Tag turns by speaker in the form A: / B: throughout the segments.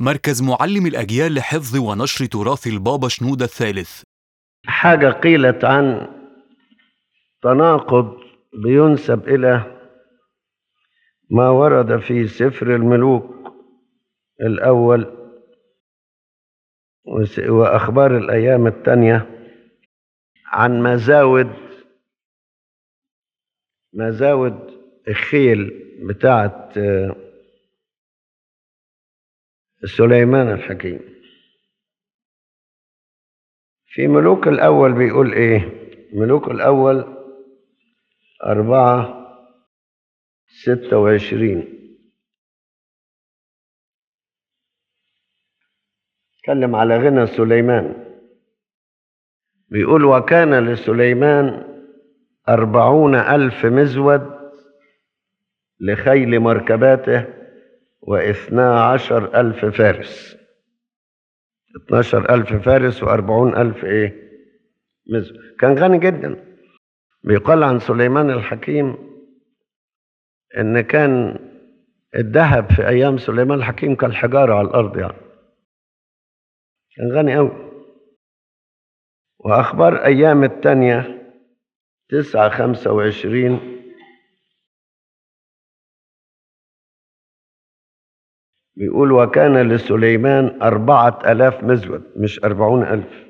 A: مركز معلم الأجيال لحفظ ونشر تراث البابا شنودة الثالث
B: حاجة قيلت عن تناقض بينسب إلى ما ورد في سفر الملوك الأول وس- وأخبار الأيام التانية عن مزاود مزاود الخيل بتاعت آه، سليمان الحكيم في ملوك الأول بيقول إيه ملوك الأول أربعة ستة وعشرين اتكلم على غنى سليمان بيقول وكان لسليمان أربعون ألف مزود لخيل مركباته واثنا عشر ألف فارس اتناشر ألف فارس وأربعون ألف إيه مزود كان غني جدا بيقال عن سليمان الحكيم إن كان الذهب في أيام سليمان الحكيم كالحجارة على الأرض يعني كان غني أوي وأخبار أيام التانية تسعة خمسة وعشرين بيقول وكان لسليمان أربعة ألاف مزود مش أربعون ألف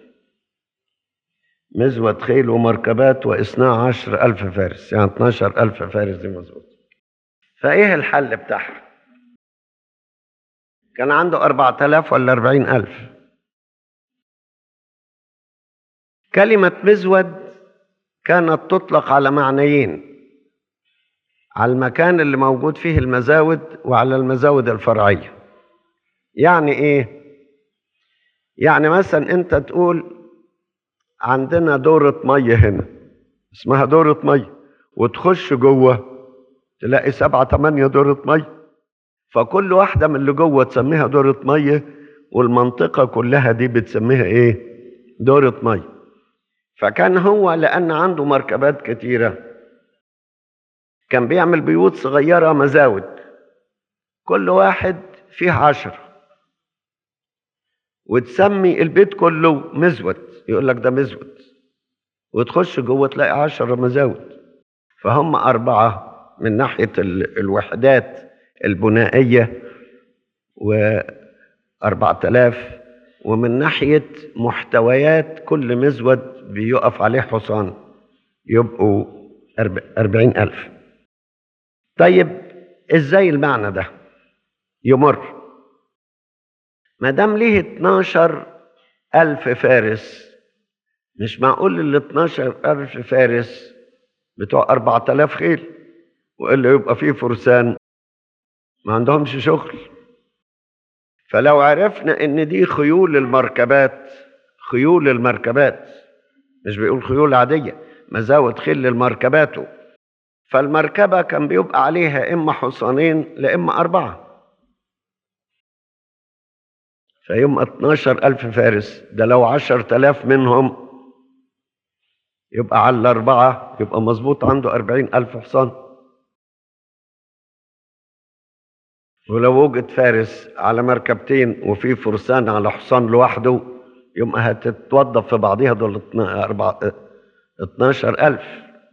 B: مزود خيل ومركبات واثنا عشر ألف فارس يعني 12 ألف فارس دي مظبوط فإيه الحل بتاعها كان عنده أربعة آلاف ولا أربعين ألف كلمة مزود كانت تطلق على معنيين على المكان اللي موجود فيه المزاود وعلى المزاود الفرعية يعني ايه يعني مثلا انت تقول عندنا دورة مية هنا اسمها دورة مية وتخش جوه تلاقي سبعة تمانية دورة مية فكل واحدة من اللي جوه تسميها دورة مية والمنطقة كلها دي بتسميها ايه دورة مية فكان هو لأن عنده مركبات كتيرة كان بيعمل بيوت صغيرة مزاود كل واحد فيه عشر وتسمي البيت كله مزود يقول لك ده مزود وتخش جوه تلاقي عشرة مزاود فهم أربعة من ناحية ال- الوحدات البنائية وأربعة آلاف ومن ناحية محتويات كل مزود بيقف عليه حصان يبقوا أرب- أربعين ألف طيب إزاي المعنى ده يمر ما دام ليه 12 ألف فارس مش معقول ال 12 ألف فارس بتوع 4000 خيل وإلا يبقى فيه فرسان ما عندهمش شغل فلو عرفنا ان دي خيول المركبات خيول المركبات مش بيقول خيول عادية مزاود خيل للمركباته فالمركبة كان بيبقى عليها إما حصانين لإما أربعة فيبقى 12 ألف فارس ده لو 10 منهم يبقى على الأربعة يبقى مظبوط عنده 40 ألف حصان ولو وجد فارس على مركبتين وفي فرسان على حصان لوحده يبقى هتتوظف في بعضها دول 12 ألف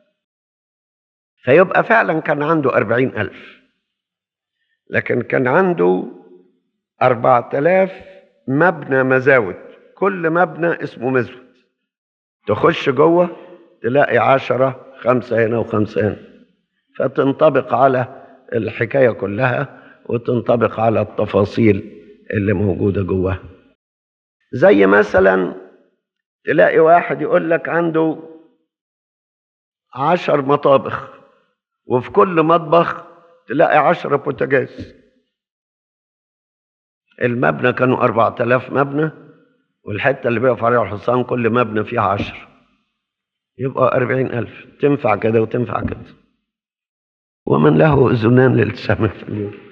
B: فيبقى فعلا كان عنده أربعين ألف لكن كان عنده أربعة آلاف مبنى مزاود كل مبنى اسمه مزود تخش جوه تلاقي عشرة خمسة هنا وخمسة هنا فتنطبق على الحكاية كلها وتنطبق على التفاصيل اللي موجودة جواها زي مثلا تلاقي واحد يقول لك عنده عشر مطابخ وفي كل مطبخ تلاقي عشرة بوتاجاز المبنى كانوا أربعة آلاف مبنى والحتة اللي بيقف عليها الحصان كل مبنى فيها عشر يبقى أربعين ألف تنفع كده وتنفع كده ومن له أذنان للسمع فليقل